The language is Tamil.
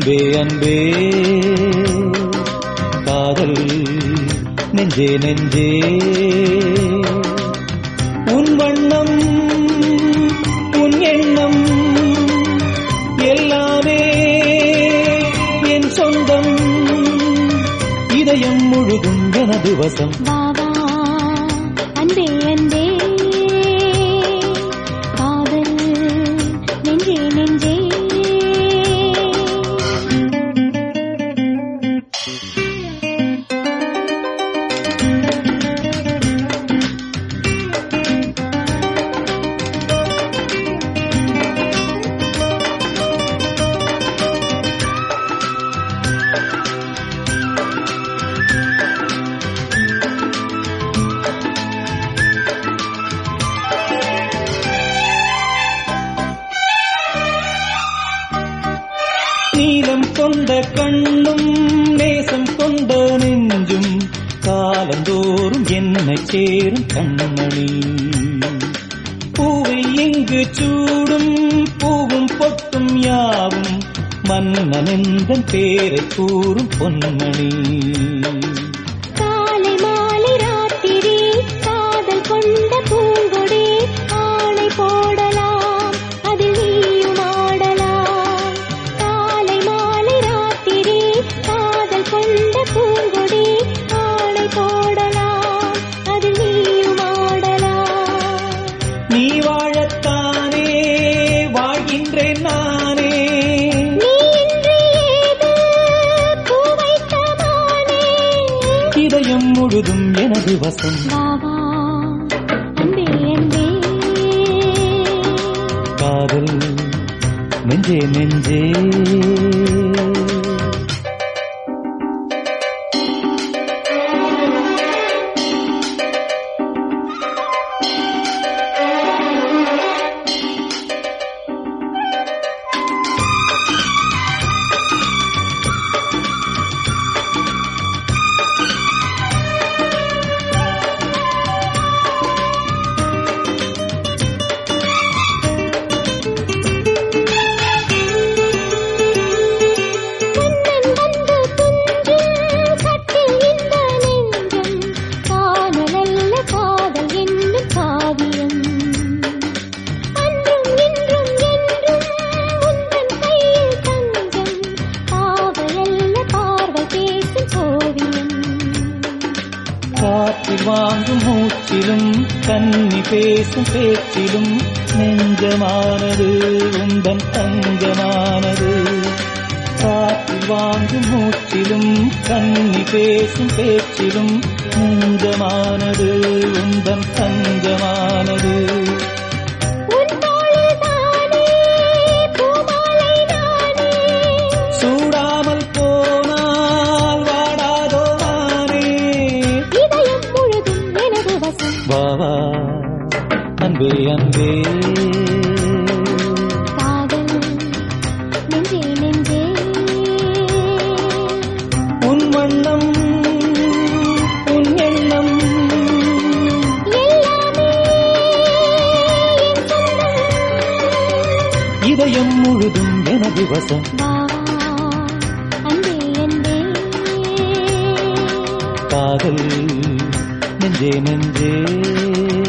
அன்பே அன்பே காதல் நெஞ்சே நெஞ்சே உன் வண்ணம் உன் எண்ணம் எல்லாமே என் சொந்தம் இதயம் முழுதும் எனது வசம் பாபா அன்பே அன்பே காதல் நெஞ்சே நெஞ்சே நீலம் கொண்ட கண்ணும் நேசம் கொண்ட நெஞ்சும் காலந்தோறும் என்னை சேரும் கண்மணி பூவை இங்கு சூடும் பூவும் பொட்டும் யாவும் மன்னனெந்தன் பேரை கூறும் பொன்மணி காலை மாலை ராத்திரி காதல் கொண்ட பூங்கொடி ஆணை போடலாம் அதில் நீயும் ஆடலாம் காலை மாலை ராத்திரி காதல் கொண்ட பூங்கொடி ஆணை போடலாம் அதில் நீயும் ஆடலாம் நீ வாழத்தானே வாழ்கின்றேன் நானே நீ இன்றி ஏது பூ வைத்த மானே இதயம் முழுதும் எனது வசம் பாபா அன்பே அன்பே காதல் நெஞ்சே நெஞ்சே கண்ணன் வந்து துஞ்சும் கட்டில் இந்த நெஞ்சம் காணலல்ல காதல் என்னும் காவியம் அன்றும் இன்றும் என்றும் உந்தன் கையில் தஞ்சம் காவலல்ல பார்வை பேசும் ஓவியம் காற்றில் வாங்கும் மூச்சிலும் கன்னி பேசும் பேச்சிலும் நெஞ்சமானது உந்தன் தங்கமானது காற்றில் வாங்கும் மூச்சிலும் கன்னி பேசும் பேச்சிலும் நெஞ்சமானது உந்தன் தங்கமானது உன் தோளில் தானே பூமாலை நானே சூடாமல் போனால் வாடாதோ நானே இதயம் முழுதும் எனது வசம் வாவா அன்பே அன்பே காதல் நெஞ்சே நெஞ்சே உன் வண்ணம் உன் எண்ணம் எல்லாமே என் சொந்தம் இதயம் முழுதும் எனது வசம் பாவா அன்பே அன்பே காதல் நெஞ்சே நெஞ்சே